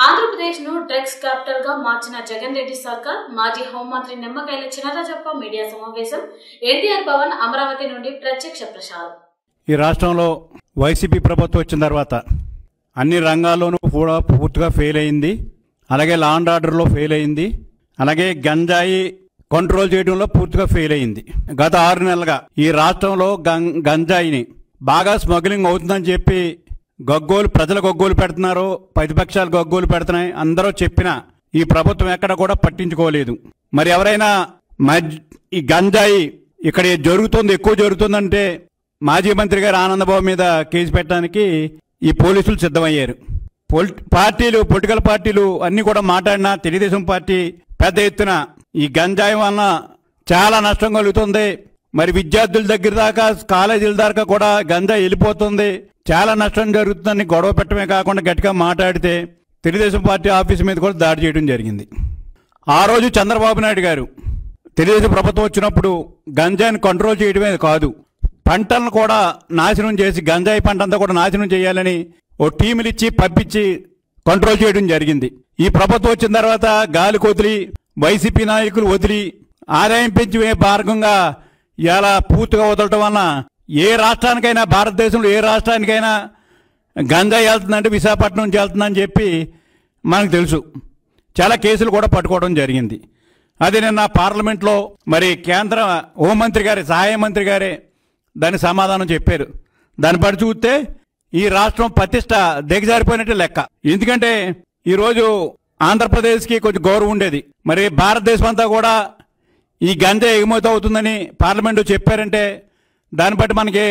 ఆంధ్రప్రదేశ్ ను drugs capital గా మార్చిన జగన్ రెడ్డి సర్కార్ మాజీ హోంమంత్రి నిమ్మకాయల చినరాజప్ప మీడియా సమావేశం ఎన్టీఆర్ భవన్ అమరావతి నుండి ప్రత్యక్ష ప్రసారం ఈ రాష్ట్రంలో వైసీపీ ప్రభుత్వం వచ్చిన తర్వాత అన్ని రంగాల్లోనూ కూడా పూర్తిగా ఫెయిల్ అయింది అలాగే లా అండ్ ఆర్డర్లో ఫెయిల్ అయింది అలాగే గంజాయి కంట్రోల్ చేయడంలో పూర్తిగా ఫెయిల్ అయింది గత ఆరు నెలలుగా ఈ రాష్ట్రంలో గం గంజాయిని బాగా స్మగ్లింగ్ అవుతుందని చెప్పి గగ్గోలు ప్రజలు గగ్గోలు పెడుతున్నారు ప్రతిపక్షాలు గగ్గోలు పెడుతున్నాయి అందరూ చెప్పినా ఈ ప్రభుత్వం ఎక్కడ కూడా పట్టించుకోలేదు మరి ఎవరైనా మద్ ఈ గంజాయి ఇక్కడ జరుగుతుంది ఎక్కువ జరుగుతుందంటే మాజీ మంత్రి గారు ఆనందబాబు మీద కేసు పెట్టడానికి ఈ పోలీసులు సిద్ధమయ్యారు పొలి పార్టీలు పొలిటికల్ పార్టీలు అన్ని కూడా మాట్లాడినా తెలుగుదేశం పార్టీ పెద్ద ఎత్తున ఈ గంజాయి వలన చాలా నష్టం కలుగుతుంది మరి విద్యార్థుల దగ్గర దాకా కాలేజీల దాకా కూడా గంజాయి వెళ్ళిపోతుంది చాలా నష్టం జరుగుతుందని గొడవ పెట్టడమే కాకుండా గట్టిగా మాట్లాడితే తెలుగుదేశం పార్టీ ఆఫీస్ మీద కూడా దాడి చేయడం జరిగింది ఆ రోజు చంద్రబాబు నాయుడు గారు తెలుగుదేశం ప్రభుత్వం వచ్చినప్పుడు గంజాయిని కంట్రోల్ చేయడమే కాదు పంటలను కూడా నాశనం చేసి గంజాయి పంట అంతా కూడా నాశనం చేయాలని ఓ టీములు ఇచ్చి పంపించి కంట్రోల్ చేయడం జరిగింది ఈ ప్రభుత్వం వచ్చిన తర్వాత గాలి కొదిలి వైసీపీ నాయకులు వదిలి ఆదాయం పెంచే భాగంగా ఇలా పూర్తిగా వదలటం వలన ఏ రాష్ట్రానికైనా భారతదేశంలో ఏ రాష్ట్రానికైనా గంజాయి వెళ్తుందంటే విశాఖపట్నం నుంచి వెళ్తుందని చెప్పి మనకు తెలుసు చాలా కేసులు కూడా పట్టుకోవడం జరిగింది అది నిన్న పార్లమెంట్లో మరి కేంద్ర హోంమంత్రి గారి సహాయ మంత్రి గారే దానికి సమాధానం చెప్పారు దాన్ని బట్టి చూస్తే ఈ రాష్ట్రం ప్రతిష్ట దిగజారిపోయినట్టు లెక్క ఎందుకంటే ఈరోజు ఆంధ్రప్రదేశ్కి కొంచెం గౌరవం ఉండేది మరి భారతదేశం అంతా కూడా ఈ గంజా ఎగుమతి అవుతుందని పార్లమెంటు చెప్పారంటే దాన్ని బట్టి మనకి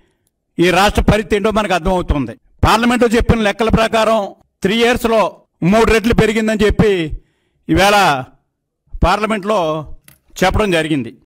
ఈ రాష్ట్ర పరిస్థితి ఏంటో మనకు అర్థమవుతుంది పార్లమెంట్లో చెప్పిన లెక్కల ప్రకారం త్రీ ఇయర్స్లో మూడు రెట్లు పెరిగిందని చెప్పి ఈవేళ పార్లమెంట్లో చెప్పడం జరిగింది